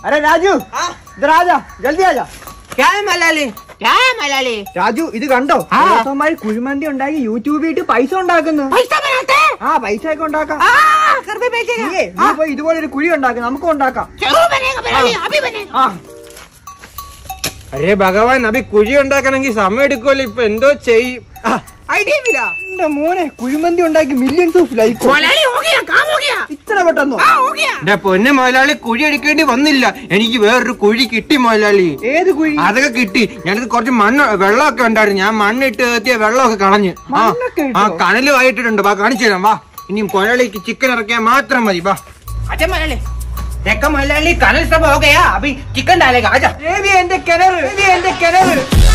अरे राजू इधर आ जा जल्दी आ जा क्या है मलाली क्या है मलाली രാജു ഇത് കണ്ടോ ആ. ഓരോരുത്തന്മാര് കുഴിമന്തി ഉണ്ടാക്കി യൂട്യൂബിൽ ഇട്ട് പൈസ ഉണ്ടാക്കുന്നു पैसा बनाते हैं ആ പൈസ ഒക്കെ ഉണ്ടാക്കാം हाँ, घर पे बेचेगा നീയേ, നീ പോയി ഇതുപോലെ ഒരു കുഴി ഉണ്ടാക്കാം നമുക്കും ഉണ്ടാക്കാം जरूर बनेगा मलाली अभी बनेगा ആ അരേ ഭഗവാൻ അഭി കുഴി ഉണ്ടാക്കണമെങ്കിൽ സമയം എടുക്കുമല്ലോ ഇപ്പൊ എന്തോ ചെയ്യും ഐഡിയ ഇല്ല എന്റെ മോനെ കുഴിമന്തി ഉണ്ടാക്കി മില്യൺസ് ഓഫ് ലൈക്ക് मलाली हो गया काम हो गया ഇത്ര പെട്ടെന്നോ हाँ हो गया എന്റെ പൊന്ന് മുതലാളി കുഴി അടിക്കേണ്ടി വന്നില്ല എനിക്ക് വേറൊരു കുഴി കിട്ടി മുതലാളി ഏത് കുഴി അതൊക്കെ കിട്ടി ഞാനത് കുറച്ച് മണ്ണ് വെള്ളമൊക്കെ ഉണ്ടായിരുന്നു ഞാൻ മണ്ണിട്ട് എത്തിയ വെള്ളമൊക്കെ കളഞ്ഞ് ആ മണ്ണൊക്കെ ഇട്ടോ? ആ കനല് ആയിട്ടിട്ടുണ്ട് വാ കാണിച്ചു തരാം വാ ഇനി മുതലാളിക്ക് ചിക്കൻ ഇറക്കിയാൽ മാത്രം മതി വാ अच्छा मलाली देखो मलाली कनल सब हो गया अभी चिकन डालेगा आजा ഏവി എന്റെ കിണറ് ഏവി എന്റെ കിണറ്